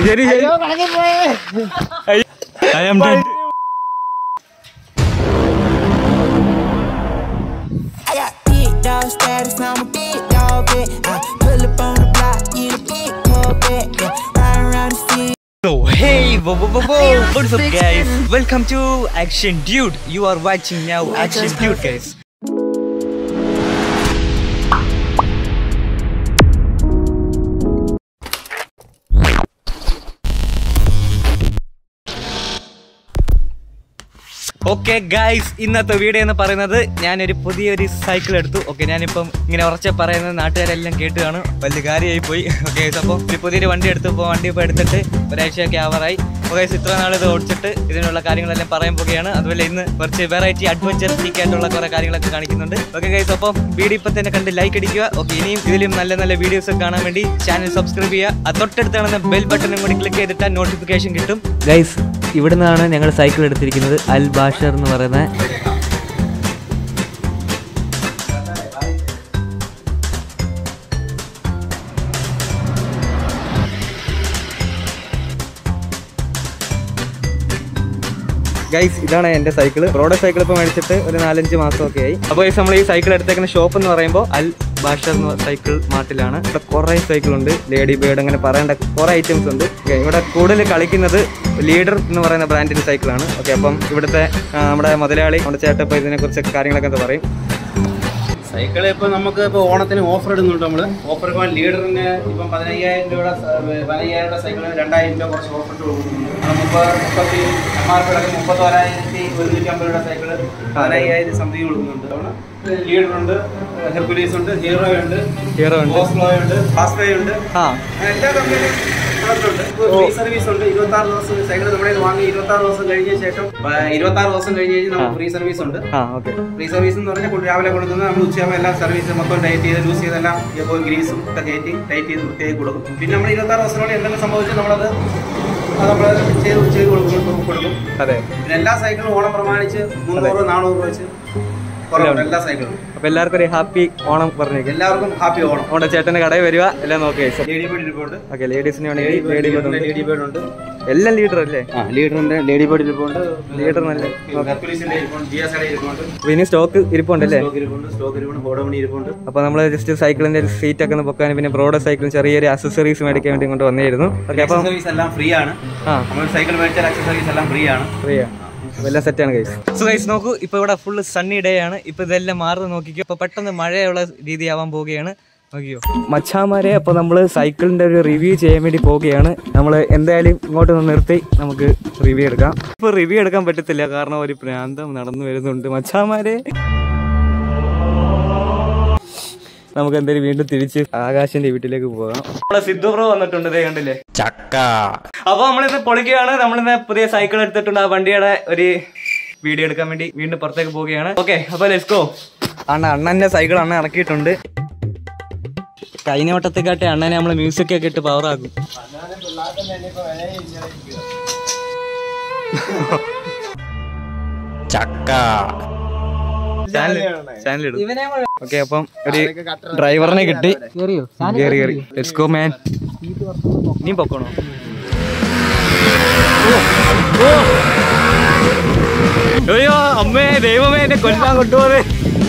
ശരി ശരി I am dead. I got big dog status, I'm a big dog, bitch. I pull up on the block, in a big Corvette, yeah. Riding around the city. So hey, whoa, whoa, whoa, whoa. what's up guys? Welcome to Action Dude. You are watching now Action Dude guys. Okay guys ഇന്നത്തെ video എന്ന് പറയുന്നത് ഞാനൊരു പുതിയൊരു cycle എടുത്തു okay ഞാനിപ്പം ഇങ്ങനെ ഉറച്ച പറയുന്നത് നാട്ടുകാരെല്ലാം കേട്ട് കാണും വലിയ കാര്യമായി പോയി ഓക്കെ അപ്പോൾ ഒരു പുതിയൊരു വണ്ടി എടുത്തു ഇപ്പോൾ വണ്ടി ഇപ്പോൾ എടുത്തിട്ട് ഒരാഴ്ചയൊക്കെ ആവാറായി ഓക്കെ ഇത്ര നാൾ ഇത് ഓടിച്ചിട്ട് ഇതിനുള്ള കാര്യങ്ങളെല്ലാം പറയാൻ പോവുകയാണ് അതുപോലെ ഇന്ന് കുറച്ച് വെറൈറ്റി അഡ്വഞ്ചർ ആയിട്ടുള്ള കുറേ കാര്യങ്ങളൊക്കെ കാണിക്കുന്നുണ്ട് ഓക്കെ ഗൈസ് അപ്പം വീഡിയോ ഇപ്പം തന്നെ കണ്ട് ലൈക്ക് അടിക്കുക ഓക്കെ ഇനിയും ഇതിലും നല്ല നല്ല വീഡിയോസ് കാണാൻ വേണ്ടി ചാനൽ സബ്സ്ക്രൈബ് ചെയ്യുക അത് തൊട്ടടുത്താണ് ബെൽ ബട്ടണും കൂടി ക്ലിക്ക് ചെയ്തിട്ടാൽ നോട്ടിഫിക്കേഷൻ കിട്ടും ഗൈസ് ഇവിടുന്നാണ് ഞങ്ങൾ സൈക്കിൾ എടുത്തിരിക്കുന്നത് അൽ ബാഷർ എന്ന് പറയുന്ന ഗൈസ് ഇതാണ് എൻ്റെ സൈക്കിൾ റോഡ് സൈക്കിൾ ഇപ്പോൾ മേടിച്ചിട്ട് ഒരു നാലഞ്ച് മാസമൊക്കെ ആയി അപ്പോൾ ഗൈസ് നമ്മൾ ഈ സൈക്കിൾ എടുത്തേക്കുന്ന ഷോപ്പ് എന്ന് പറയുമ്പോൾ അൽ ബാഷർ എന്ന് സൈക്കിൾ മാർട്ടിലാണ് ഇവിടെ കുറേ സൈക്കിൾ ഉണ്ട് ലേഡി ബേർഡ് അങ്ങനെ പറയേണ്ട കുറേ ഐറ്റംസ് ഉണ്ട് Okay, ഇവിടെ കൂടുതൽ കളിക്കുന്നത് ലീഡർ എന്ന് പറയുന്ന ബ്രാൻഡിൻ്റെ സൈക്കിളാണ് ഓക്കെ അപ്പം ഇവിടുത്തെ ആ, നമ്മുടെ മുതലാളി നമ്മുടെ ചേട്ടൻ ഇപ്പോൾ ഇതിനെക്കുറിച്ച് കാര്യങ്ങളൊക്കെ എന്താ പറയും സൈക്കിൾ ഇപ്പൊ നമുക്ക് ഇപ്പൊ ഓണത്തിന് ഓഫർ ഇടുന്നുണ്ട് നമ്മള് ഓഫർ ഇപ്പം ലീഡറിന് ഇപ്പം പതിനയ്യായിരം രൂപയുടെ സ- പതിനയ്യായിരം രൂപയുടെ സൈക്കിളിന് രണ്ടായിരം രൂപ കുറച്ച് ഓഫർ ഇട്ട് കൊടുക്കുന്നുണ്ട് അത് മുപ്പത് മുപ്പത്തി എം ആർ പി അടക്കം മുപ്പത്തോരായിരത്തി ഒരുന്നൂറ്റി അമ്പത് രൂപയുടെ സൈക്കിള് പതിനയ്യായിരം സംതിങ് കൊടുക്കുന്നുണ്ട് അവിടെ ലീഡറുണ്ട് ഹെർക്കുലീസ് ഉണ്ട് ഹീറോ ഉണ്ട് ഹീറോ ഉണ്ട് ഓസ്ലോ ഉണ്ട് ഫാസ്റ്റ് ഉണ്ട് ആ അങ്ങനെ എല്ലാ കമ്പനിയും ഉണ്ട് ഫ്രീ സർവീസ് ഉണ്ട് ഇരുപത്തി ആറ് ദിവസം സൈക്കിൾ നമ്മുടെ കയ്യിൽ വാങ്ങി ഇരുപത്തി ആറ് ദിവസം കഴിഞ്ഞ ശേഷം ഇരുപത്തി ആറ് ദിവസം കഴിഞ്ഞ് കഴിഞ്ഞാൽ നമുക്ക് ഫ്രീ സർവീസ് ഉണ്ട് ആ ഓക്കെ ഫ്രീ സർവീസ് എന്ന് പറഞ്ഞാൽ കൊണ്ട് രാവിലെ കൊടുക്കുന്നത് നമ്മൾ ഉച്ചയാകുമ്പോൾ എല്ലാ സർവീസ് മൊത്തം ടൈറ്റ് ചെയ്ത് ലൂസ് ചെയ്തെല്ലാം ഇപ്പോൾ ഗ്രീസും ഒക്കെ കയറ്റി ടൈറ്റ് ചെയ്ത് വൃത്തിയായി കൊടുക്കും പിന്നെ നമ്മൾ ഇരുപത്താറ് ദിവസത്തിനുള്ളിൽ എന്തെങ്കിലും സംഭവിച്ചാൽ നമ്മളത് അത് നമ്മൾ ചെയ്ത് ചെയ്ത് കൊടുക്കും കൊടുക്കും അതെ പിന്നെ എല്ലാ സൈക്കിളും ഓണം പ്രമാണിച്ച് മുന്നൂറ് നാനൂറ് രൂപ വെച്ച് കുറവുണ്ട് എല്ലാ സൈക്കിളും അപ്പോൾ എല്ലാവർക്കും ഒരു ഹാപ്പി ഓണം പറഞ്ഞേക്കും എല്ലാവർക്കും ഹാപ്പി ഓണം നമ്മുടെ ചേട്ടൻ്റെ കടയിൽ വരിക എല്ലാം നോക്കി ലേഡി ബേർഡ് ഇരിപ്പുണ്ട് ഓക്കെ ലേഡീസിന് വേണമെങ്കിൽ ലേഡി ബേർഡ് ഉണ്ട് ലേഡി ബേർഡ് ഉണ്ട് എല്ലാം ലീഡർ അല്ലേ ആ ലീഡറിന്റെ ലേഡി ബേർഡ് ഇരിപ്പുണ്ട് ലീഡർ നല്ല ഹെർക്കുലീസിന്റെ ഇരിപ്പുണ്ട് ജി എസ് ഇരിപ്പുണ്ട് അപ്പോൾ ഇനി സ്റ്റോക്ക് ഇരിപ്പുണ്ടല്ലേ സ്റ്റോക്ക് ഇരിപ്പുണ്ട് സ്റ്റോക്ക് ഇരിപ്പുണ്ട് ഹോഡമണി ഇരിപ്പുണ്ട് അപ്പോൾ നമ്മൾ ജസ്റ്റ് സൈക്കിളിന്റെ ഒരു സീറ്റ് ഒക്കെ ഒന്ന് പൊക്കാനും പിന്നെ ബ്രോഡ് സൈക്കിളും ചെറിയൊരു അക്സസറീസ് മേടിക്കാൻ വേണ്ടി കൊണ്ട് വന്നിരുന്നു ഓക്കെ അപ്പം സർവീസ് എല്ലാം ഫ്രീ ആണ് ആ നമ്മൾ സൈക്കിൾ മേടിച്ചാൽ സർവീസ് എല്ലാം ഫ്രീ ആണ് ഫ്രീയാ അപ്പോൾ എല്ലാം സെറ്റാണ് ഗൈസ് സോ ഗൈസ് നോക്കൂ ഇപ്പോൾ ഇവിടെ ഫുള്ള് സണ്ണി ഡേ ആണ് ഇപ്പോൾ ഇതെല്ലാം മാറുന്നത് നോക്കിക്കോ ഇപ്പോൾ പെട്ടെന്ന് മഴയുള്ള രീതിയാവാൻ പോവുകയാണ് നോക്കിയോ മച്ചാമാരെ അപ്പോൾ നമ്മൾ സൈക്കിളിൻ്റെ ഒരു റിവ്യൂ ചെയ്യാൻ വേണ്ടി പോവുകയാണ് നമ്മൾ എന്തായാലും ഇങ്ങോട്ട് ഒന്ന് നിർത്തി നമുക്ക് റിവ്യൂ എടുക്കാം ഇപ്പോൾ റിവ്യൂ എടുക്കാൻ പറ്റത്തില്ല കാരണം ഒരു പ്രാന്തം നടന്നു വരുന്നുണ്ട് മച്ചാമാരെ നമുക്ക് എന്തായാലും വീണ്ടും തിരിച്ച് ആകാശിന്റെ വീട്ടിലേക്ക് പോകാം നമ്മളെ സിദ്ധു ബ്രോ വന്നിട്ടുണ്ട് ഇതേ കണ്ടില്ലേ ചക്ക അപ്പൊ നമ്മളിന്ന് പൊളിക്കുകയാണ് നമ്മളിന്ന് പുതിയ സൈക്കിൾ എടുത്തിട്ടുണ്ട് ആ വണ്ടിയുടെ ഒരു വീഡിയോ എടുക്കാൻ വേണ്ടി വീണ്ടും പുറത്തേക്ക് പോവുകയാണ് ഓക്കെ അപ്പൊ ലെസ്കോ അണ്ണ അണ്ണന്റെ സൈക്കിൾ അണ്ണ ഇറക്കിയിട്ടുണ്ട് കഴിഞ്ഞ വട്ടത്തെക്കാട്ടി അണ്ണനെ നമ്മള് മ്യൂസിക് ഒക്കെ ഇട്ട് പവർ ആക്കും ചക്ക ചാനൽ ചാനൽ ഇടും ഓക്കെ അപ്പം ഒരു ഡ്രൈവറിനെ കിട്ടി കേറി കേറി ലെറ്റ്സ് ഗോ മാൻ നീ പൊക്കണോ അയ്യോ അമ്മേ ദൈവമേ എന്നെ കൊല്ലാൻ കൊണ്ടുപോകേ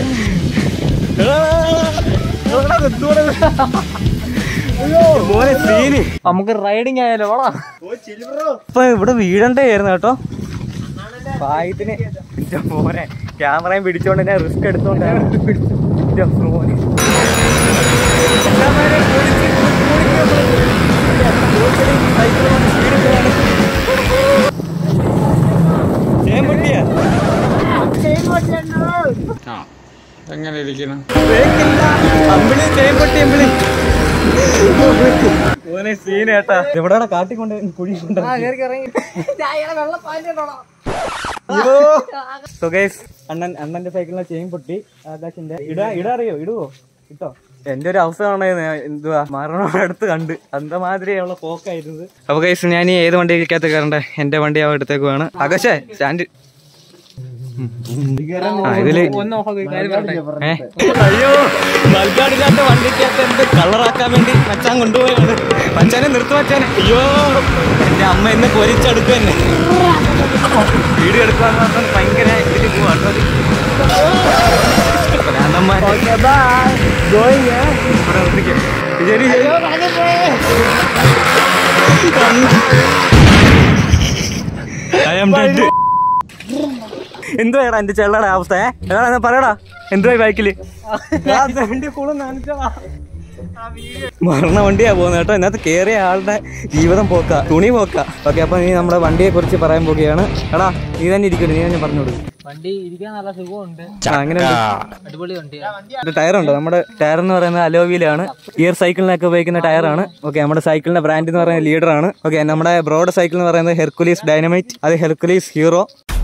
സീന് നമുക്ക് റൈഡിങ് ആയാലോ വാടാ ഇപ്പൊ ഇവിടെ വീഴണ്ടായിരുന്നു കേട്ടോ ഭാഗ്യത്തിന് എന്റെ മോനെ ക്യാമറയും പിടിച്ചോണ്ട് ഞാൻ റിസ്ക് എടുത്തോണ്ടാണ് എന്റെ മോനെ ചേമ്പട്ടിയാ എങ്ങനെ ഇരിക്കണം ബ്രേക്കില്ല. അമ്പിളി ചേമ്പട്ടി അമ്പിളി ഓനെ സീനേട്ടാ എവിടെയാണ് കാട്ടിക്കൊണ്ട് കുഴി കൊണ്ട് സോ ഗൈസ് അണ്ണൻ അണ്ണന്റെ സൈക്കിളിലെ ചെയിൻ പൊട്ടി ആകാശിന്റെ ഇടാ ഇടാ അറിയോ ഇടുവോ ഇട്ടോ എന്റെ ഒരു അവസ്ഥ കാണുന്നത് എന്തുവാ മരണം അടുത്ത് കണ്ട് അന്ത മാതിരിയുള്ള പോക്കായിരുന്നത് അപ്പൊ ഗൈസ് ഞാൻ ഈ ഏത് വണ്ടിക്കകത്ത് കയറണ്ടേ എന്റെ വണ്ടി ആ എടുത്തേക്കുവാണ് ആകാശേ സ്റ്റാൻഡ് ആ ഇതില് ഏ? അയ്യോ മൽക്കാടില്ലാത്ത വണ്ടിക്കകത്ത് എന്ത് കളറാക്കാൻ വേണ്ടി മച്ചാൻ കൊണ്ടുപോയാണ് മച്ചാനെ നിർത്തും മച്ചാനെ അയ്യോ എന്റെ അമ്മ എന്നെ പൊരിച്ചെടുക്കുക തന്നെ വീഡിയോ എടുക്കാന്ന് പറഞ്ഞാൽ ഭയങ്കര ഇതിൽ പോവാട്ടോ ഭ്രാന്തന്മാര്. ഇവിടെ നിർത്തിക്കോ. ശരി, ശരി. I am dead. എന്തുവാ എന്റെ ചെള്ളയുടെ അവസ്ഥ ഏ? എടാ എന്നാ പറയടാ എന്തുവാ ഈ ബൈക്കില് മരണ വണ്ടിയാ പോകുന്നത് കേട്ടോ ഇതിനകത്ത് കേറിയ ആളുടെ ജീവിതം പോക്ക തുണി പോക്ക ഓക്കെ അപ്പൊ നീ നമ്മുടെ വണ്ടിയെ കുറിച്ച് പറയാൻ പോവുകയാണ് എടാ നീ തന്നെ ഇരിക്കുന്നു നീ തന്നെ പറഞ്ഞു കൊടുക്കും വണ്ടി ഇരിക്കാൻ നല്ല സുഖമുണ്ട് അങ്ങനെ അടിപൊളി വണ്ടിയാണ് ടയർ ഉണ്ട് നമ്മുടെ ടയർ എന്ന് പറയുന്നത് അലോവിയിലാണ് ഗിയർ സൈക്കിളിനൊക്കെ ഉപയോഗിക്കുന്ന ടയറാണ് ഓക്കെ നമ്മുടെ സൈക്കിളിന്റെ ബ്രാൻഡ് എന്ന് പറയുന്നത് ലീഡർ ആണ് ഓക്കെ നമ്മുടെ ബ്രോഡ് സൈക്കിൾ എന്ന് പറയുന്നത് ഹെർക്കുലീസ് ഡൈനമൈറ്റ് അത് ഹെർക്കുലീസ് ഹീറോ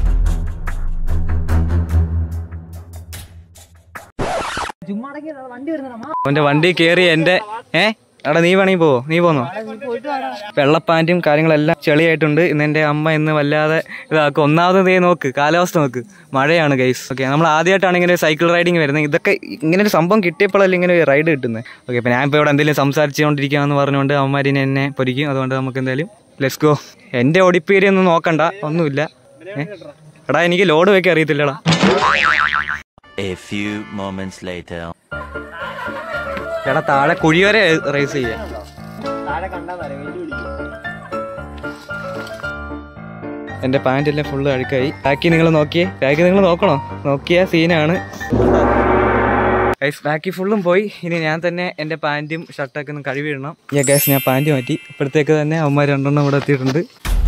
അവന്റെ വണ്ടി കയറി എന്റെ ഏ എടാ നീ വേണമെങ്കിൽ പോവോ നീ പോന്നോ വെള്ളപ്പാൻറ്റും കാര്യങ്ങളെല്ലാം ചെളിയായിട്ടുണ്ട് ഇന്ന് എൻ്റെ അമ്മ ഇന്ന് വല്ലാതെ ഇതാക്കും ഒന്നാമത് ദേ നോക്ക് കാലാവസ്ഥ നോക്ക് മഴയാണ് ഗൈസ് ഓക്കെ നമ്മൾ ആദ്യമായിട്ടാണ് ഇങ്ങനെ സൈക്കിൾ റൈഡിങ് വരുന്നത് ഇതൊക്കെ ഇങ്ങനെ ഒരു സംഭവം കിട്ടിയപ്പോഴല്ലേ ഇങ്ങനെ ഒരു റൈഡ് കിട്ടുന്നത് ഓക്കെ അപ്പോൾ ഞാനിപ്പോൾ ഇവിടെ എന്തെങ്കിലും സംസാരിച്ചുകൊണ്ടിരിക്കുകയെന്ന് പറഞ്ഞുകൊണ്ട് അവന്മാരിനെ എന്നെ പൊരിക്കും അതുകൊണ്ട് നമുക്ക് എന്തായാലും ലെറ്റ്സ് ഗോ എൻ്റെ ഒടിപ്പേരി ഒന്നും നോക്കണ്ട ഒന്നുമില്ല ഏ? എടാ എനിക്ക് ലോഡ് വെക്കാൻ അറിയത്തില്ലടാ A few moments later. എടാ താഴെ കുഴി വരെ റേസ് ചെയ്യാം എന്റെ പാന്റ് എല്ലാം ഫുള്ള് അഴുക്കായി ബാക്കി നിങ്ങൾ നോക്കിയേ ബാക്കി നിങ്ങൾ നോക്കണോ നോക്കിയ സീനാണ് ബാക്കി ഫുള്ളും പോയി ഇനി ഞാൻ തന്നെ എന്റെ പാന്റും ഷർട്ടൊക്കെ ഒന്ന് കഴുകിയിടണം ഈ ഗ്യാസ് ഞാൻ പാന്റ് മാറ്റി ഇപ്പോഴത്തേക്ക് തന്നെ അവന്മാർ രണ്ടെണ്ണം ഇവിടെ എത്തിയിട്ടുണ്ട്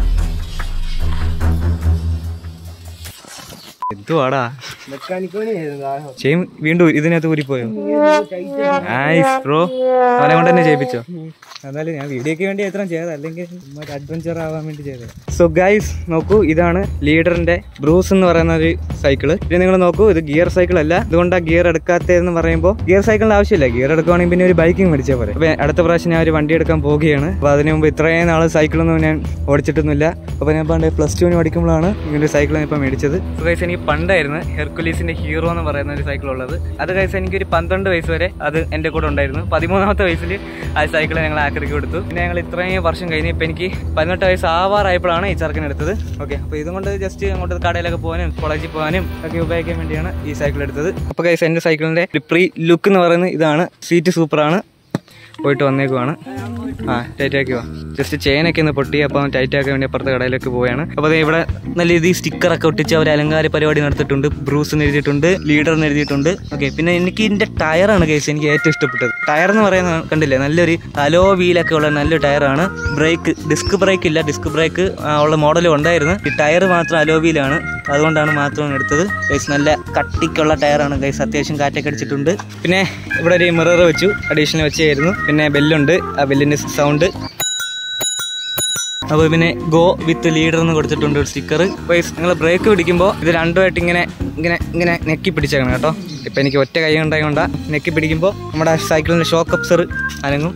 എന്തുവാടാ ചെയ്യും വീണ്ടും ഇതിനകത്ത് ഊരിപ്പോയോ നൈസ് ബ്രോ അവനെ കൊണ്ട് തന്നെ ചെയ്യിപ്പിച്ചോ എന്നാലും ഞാൻ വീഡിയോക്ക് വേണ്ടി എത്ര ചെയ്തത് അല്ലെങ്കിൽ ഒരു അഡ്വഞ്ചർ ആവാൻ വേണ്ടി ചെയ്തത് സോ ഗൈസ് നോക്കൂ ഇതാണ് ലീഡറിന്റെ ബ്രൂസ് എന്ന് പറയുന്ന ഒരു സൈക്കിള് പിന്നെ നിങ്ങൾ നോക്കൂ ഇത് ഗിയർ സൈക്കിൾ അല്ല ഇതുകൊണ്ടാ ഗിയർ എടുക്കാത്തതെന്ന് പറയുമ്പോൾ ഗിയർ സൈക്കിളിന് ആവശ്യമില്ല ഗിയർ എടുക്കുവാണെങ്കിൽ പിന്നെ ഒരു ബൈക്കിംഗ് മേടിച്ചാൽ പോലെ അപ്പൊ അടുത്ത പ്രാവശ്യം ഞാൻ ഒരു വണ്ടി എടുക്കാൻ പോവുകയാണ് അപ്പൊ അതിന് മുമ്പ് ഇത്രയും നാൾ സൈക്കിളൊന്നും ഞാൻ ഓടിച്ചിട്ടൊന്നുമില്ല അപ്പൊ ഞാൻ പണ്ട് പ്ലസ് ടുവിന് പഠിക്കുമ്പോഴാണ് ഇങ്ങനെ ഒരു സൈക്കിൾ ഞാൻ ഇപ്പൊ മേടിച്ചത് ഗൈസ് എനിക്ക് പണ്ടായിരുന്നു ഹെർക്കുലീസിന്റെ ഹീറോ എന്ന് പറയുന്ന ഒരു സൈക്കിൾ ഉള്ളത് അത് ഗൈസ് എനിക്ക് ഒരു പന്ത്രണ്ട് വയസ്സ് വരെ അത് എന്റെ കൂടെ ഉണ്ടായിരുന്നു പതിമൂന്നാമത്തെ വയസ്സിൽ ആ സൈക്കിൾ ഞങ്ങൾ ആക്രിക്ക് കൊടുത്തു പിന്നെ ഞങ്ങൾ ഇത്രയും വർഷം കഴിഞ്ഞ് ഇപ്പൊ എനിക്ക് പതിനെട്ട് വയസ്സ് ആവാറായപ്പോഴാണ് ഈ ചെറുക്കൻ എടുത്തത് ഓക്കെ അപ്പൊ ഇതും കൊണ്ട് ജസ്റ്റ് അങ്ങോട്ട് കടയിലൊക്കെ പോകാനും കോളേജിൽ പോകാനും ഒക്കെ ഉപയോഗിക്കാൻ വേണ്ടിയാണ് ഈ സൈക്കിൾ എടുത്തത് അപ്പൊ ഗൈസ് എന്റെ സൈക്കിളിന്റെ പ്രീ ലുക്ക് എന്ന് പറയുന്നത് ഇതാണ് സീറ്റ് സൂപ്പറാണ് പോയിട്ട് വന്നേക്കുവാണ് ആ ടൈറ്റ് ആക്കിയോ ജസ്റ്റ് ചെയിനൊക്കെ ഒന്ന് പൊട്ടി അപ്പോൾ ടൈറ്റ് ആക്കാൻ വേണ്ടി അപ്പുറത്തെ കടയിലേക്ക് പോവുകയാണ് അപ്പോൾ ദേ ഇവിടെ നല്ല രീതിയിൽ സ്റ്റിക്കറൊക്കെ ഒട്ടിച്ച് അവർ അലങ്കാര പരിപാടി നടത്തിയിട്ടുണ്ട് ബ്രൂസ് എന്ന് എഴുതിയിട്ടുണ്ട് ലീഡർ എന്ന് എഴുതിയിട്ടുണ്ട് ഓക്കെ പിന്നെ എനിക്ക് ഇതിന്റെ ടയറാണ് കേസ് എനിക്ക് ഏറ്റവും ഇഷ്ടപ്പെട്ടത് ടയർ എന്ന് പറയുന്നത് കണ്ടില്ലേ നല്ലൊരു അലോ വീലൊക്കെ ഉള്ള നല്ലൊരു ടയറാണ് ബ്രേക്ക് ഡിസ്ക് ബ്രേക്ക് ഇല്ല ഡിസ്ക് ബ്രേക്ക് ഉള്ള മോഡൽ ഉണ്ടായിരുന്നു ഈ ടയർ മാത്രം അലോ വീലാണ് അതുകൊണ്ടാണ് മാത്രം എടുത്തത് ഗൈസ് നല്ല കട്ടിക്കുള്ള ടയറാണ് ഗൈസ് അത്യാവശ്യം കാറ്റൊക്കെ അടിച്ചിട്ടുണ്ട് പിന്നെ ഇവിടെ ഒരു മിറർ വെച്ചു അഡീഷണൽ വെച്ചായിരുന്നു പിന്നെ ബെല്ലുണ്ട് ആ ബെല്ലിന്റെ സൗണ്ട് അപ്പോൾ പിന്നെ ഗോ വിത്ത് ലീഡർ എന്ന് കൊടുത്തിട്ടുണ്ട് ഒരു സ്റ്റിക്കർ വൈസ് നിങ്ങൾ ബ്രേക്ക് പിടിക്കുമ്പോൾ ഇത് രണ്ടുമായിട്ട് ഇങ്ങനെ ഇങ്ങനെ ഇങ്ങനെ നെക്കി പിടിച്ചേക്കണം കേട്ടോ ഇപ്പം എനിക്ക് ഒറ്റ കൈ ഉണ്ടായതുകൊണ്ടാ നെക്കി പിടിക്കുമ്പോൾ നമ്മുടെ സൈക്കിളിൻ്റെ ഷോക്ക് അപ്സർ അനങ്ങും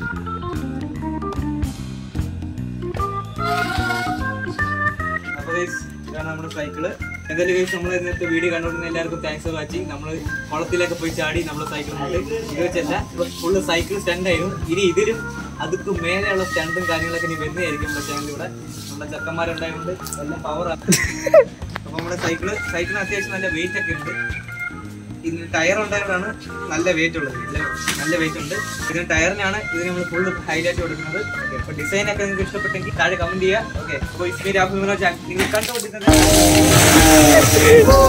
അപ്പോൾ guys, ഇതാണ് നമ്മുടെ സൈക്കിള് എന്തായാലും ഗൈസ് നമ്മൾ ഇന്നത്തെ വീഡിയോ കണ്ടുകൊണ്ടിരുന്ന എല്ലാവർക്കും താങ്ക്സ് ഫോർ വാച്ചിങ് നമ്മൾ കുളത്തിലൊക്കെ പോയി ചാടി നമ്മൾ സൈക്കിൾ ഇത് വെച്ചല്ല ഫുള്ള് സൈക്കിൾ സ്റ്റണ്ട് ആയിരുന്നു ഇനി ഇതിലും അതുക്ക് മേലെയുള്ള സ്റ്റണ്ടും കാര്യങ്ങളൊക്കെ ഇനി വരുന്നതായിരിക്കും നമ്മുടെ ചാനലിലൂടെ നമ്മുടെ ചെക്കന്മാരുണ്ടായതുകൊണ്ട് എല്ലാം പവറാണ് അപ്പോൾ നമ്മുടെ സൈക്കിള് സൈക്കിളിന് അത്യാവശ്യം നല്ല വെയിറ്റ് ഒക്കെ ഉണ്ട് ഇതിന് ടയർ ഉണ്ടായതാണ് നല്ല വെയിറ്റ് ഉള്ളത് നല്ല നല്ല വെയിറ്റ് ഉണ്ട് ഇതിന് ടയറിനാണ് ഇതിന് നമ്മൾ ഫുള്ള് ഹൈലൈറ്റ് കൊടുക്കുന്നത് ഓക്കെ അപ്പോൾ ഡിസൈൻ ഒക്കെ നിങ്ങൾക്ക് ഇഷ്ടപ്പെട്ടെങ്കിൽ താഴെ കമന്റ് ചെയ്യുക ഓക്കെ അപ്പോൾ ഇസ്മി രാഹുൽ മനോജ് നിങ്ങൾ കണ്ടുകൊണ്ടിരുന്നത്